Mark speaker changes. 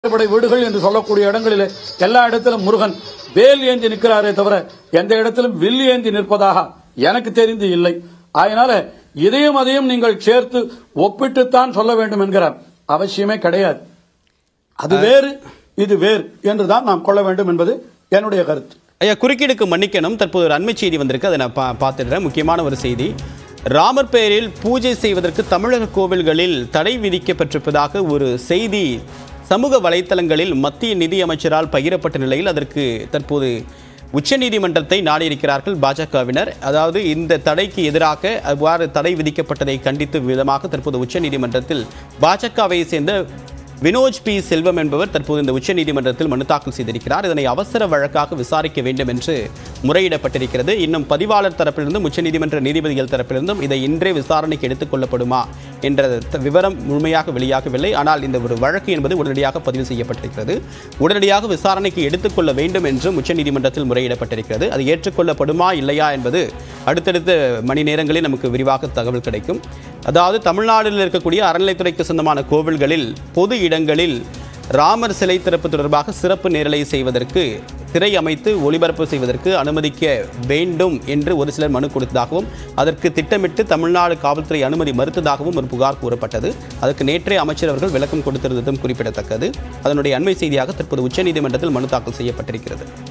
Speaker 1: அறுபடை வீடுகள் என்று சொல்லக்கூடிய இடங்களிலே எல்லா இடத்திலும் முருகன் வேல் ஏந்தி நிற்கிறாரே தவிர எந்த இடத்திலும் வில் ஏந்தி நிற்பதாக எனக்கு தெரிந்து இல்லை அதனால இதையும் அதையும் நீங்கள் சேர்த்து ஒப்பிட்டுத்தான் சொல்ல வேண்டும் என்கிற அவசியமே கிடையாது அது வேறு இது வேறு என்றுதான் நாம் கொள்ள வேண்டும் என்பது என்னுடைய கருத்து
Speaker 2: ஐயா குறுக்கீடுக்கு மன்னிக்கணும் தற்போது ஒரு அண்மை செய்தி வந்திருக்கு அதை நான் பா பார்த்துடுறேன் முக்கியமான ஒரு செய்தி ராமர் பெயரில் பூஜை செய்வதற்கு தமிழக கோவில்களில் தடை விதிக்கப்பட்டிருப்பதாக ஒரு செய்தி சமூக வலைத்தளங்களில் மத்திய நிதி அமைச்சரால் பகிரப்பட்ட நிலையில் அதற்கு தற்போது உச்சநீதிமன்றத்தை நாடியிருக்கிறார்கள் பாஜகவினர் அதாவது இந்த தடைக்கு எதிராக அவ்வாறு தடை விதிக்கப்பட்டதை கண்டித்து விதமாக தற்போது உச்சநீதிமன்றத்தில் பாஜகவை சேர்ந்த வினோஜ் பி செல்வம் என்பவர் தற்போது இந்த உச்சநீதிமன்றத்தில் மனு தாக்கல் செய்திருக்கிறார் இதனை அவசர வழக்காக விசாரிக்க வேண்டும் என்று முறையிடப்பட்டிருக்கிறது இன்னும் பதிவாளர் தரப்பிலிருந்தும் உச்சநீதிமன்ற நீதிபதிகள் தரப்பிலிருந்தும் இதை இன்றே விசாரணைக்கு எடுத்துக் கொள்ளப்படுமா என்ற த- விவரம் முழுமையாக வெளியாகவில்லை ஆனால் இந்த ஒரு வழக்கு என்பது உடனடியாக பதிவு செய்யப்பட்டிருக்கிறது உடனடியாக விசாரணைக்கு எடுத்துக்கொள்ள வேண்டும் என்றும் உச்சநீதிமன்றத்தில் முறையிடப்பட்டிருக்கிறது அது ஏற்றுக்கொள்ளப்படுமா இல்லையா என்பது அடுத்தடுத்த மணி நேரங்களில் நமக்கு விரிவாக தகவல் கிடைக்கும் அதாவது தமிழ்நாட்டில் இருக்கக்கூடிய அறநிலைத்துறைக்கு சொந்தமான கோவில்களில் பொது இடங்களில் ராமர் சிலை திறப்பு தொடர்பாக சிறப்பு நேரலை செய்வதற்கு திரை அமைத்து ஒளிபரப்பு செய்வதற்கு அனுமதிக்க வேண்டும் என்று ஒரு சிலர் மனு கொடுத்ததாகவும் அதற்கு திட்டமிட்டு தமிழ்நாடு காவல்துறை அனுமதி மறுத்ததாகவும் ஒரு புகார் கூறப்பட்டது அதற்கு நேற்றே அமைச்சர் அவர்கள் விளக்கம் கொடுத்திருந்ததும் குறிப்பிடத்தக்கது அதனுடைய அண்மை செய்தியாக தற்போது உச்சநீதிமன்றத்தில் மனு தாக்கல் செய்யப்பட்டிருக்கிறது